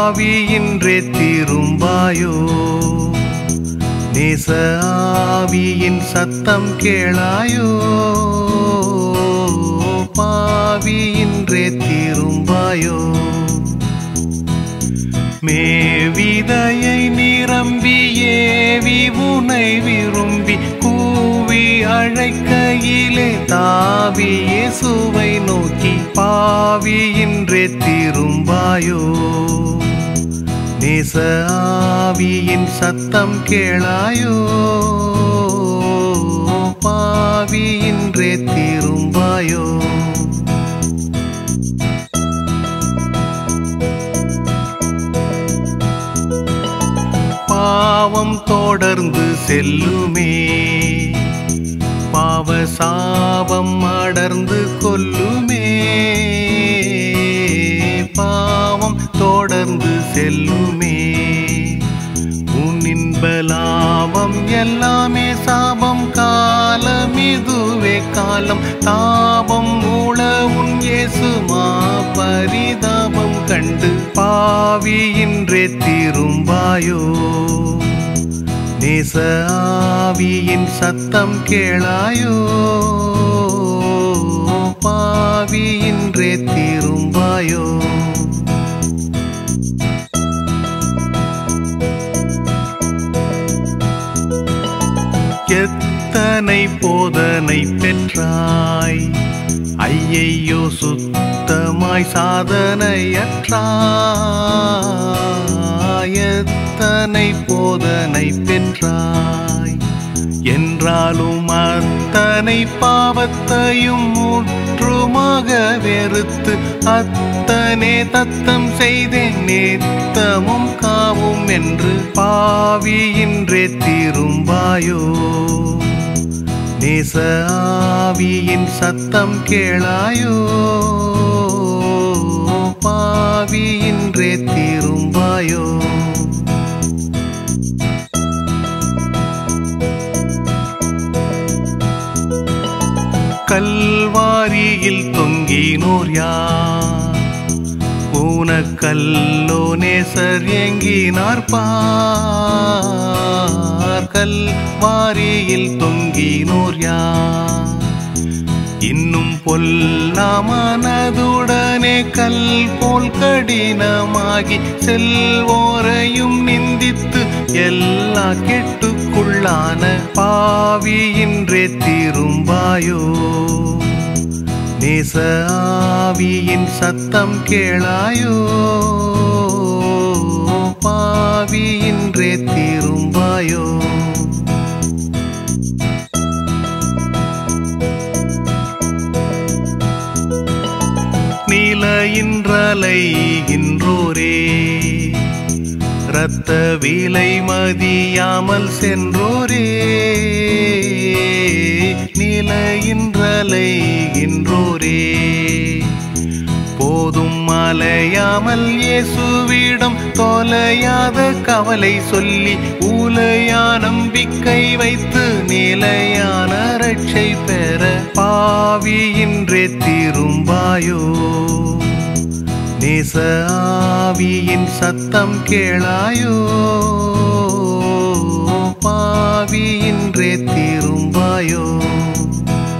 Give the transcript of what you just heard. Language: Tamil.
பாவியின்றே திரும்பாயோ நேச ஆவியின் சத்தம் கேளாயோ பாவியின்றே திரும்பாயோ மேவிதையை நிரம்பி ஏவி உனை விரும்பி கூவி அழைக்கையிலே தாவி இயேசுவை நோக்கி பாவியின்றே திரும்பாயோ நேச ஆவியின் சத்தம் கேளாயோ பாவியின்றே திரும்பாயோ பாவம் தொடர்ந்து செல்லுமே பாவ சாபம் அடர்ந்து கொல்லுமே பாவம் தொடர்ந்து செல்லுமே உன் இன்ப லாபம் எல்லாமே சாபம் காலம் இதுவே காலம் தாபம் மூள உன் இயேசுமா பரிதாபம் கண்டு பாவியின்றே திரும்பாயோ நேச ஆவியின் சத்தம் கேளாயோ பாவியின்றே திரும்பாயோ எத்தனை போதனை பெற்றாய் ஐயையோ சுத்தமாய் சாதனையற்றாய் எத்தனை போதனை பெற்றாய் என்றாலும் அத்தனை பாவத்தையும் முற்றுமாக வெறுத்து அத்தனே தத்தம் செய்தேன் நேத்தமும் காவும் என்று பாவியின்றே திரும்பாயோ நேச ஆவியின் சத்தம் கேளாயோ பாவியின்றே திரும்பாயோ கல்வாரியில் தொங்கினோர் யார் ஊனக்கல்லோ நேசர் ஏங்கினார் பார் கல்வாரியில் தொங்கினோர் யார் இன்னும் பொல்லாமனதுடனே கல் போல் கடினமாகி செல்வோரையும் நிந்தித்து எல்லா கெட்டுக்குள்ளான பாவியின்றே திரும்பாயோ நேச ஆவியின் சத்தம் கேளாயோ பாவியின்றே திரும்பாயோ நிலையின்றலைகின்றோரே இரத்த விலை மதியாமல் சென்றோரே நிலையின்றலைகின்றோரே போதும் மலையாமல் இயேசுவிடம் தொலையாத கவலை சொல்லி ஊலையா நம்பிக்கை வைத்து நிலையான ரட்சை பெற பாவியின்றே திரும்பாயோ நேச ஆவியின் சத்தம் கேளாயோ பாவியின்றே திரும்பாயோ